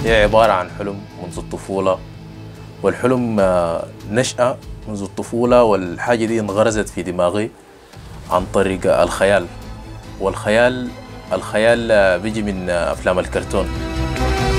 هي عبارة عن حلم منذ الطفولة والحلم آه، نشأ منذ الطفولة والحاجة دي انغرزت في دماغي عن طريق الخيال والخيال الخيال آه، بيجي من آه، أفلام الكرتون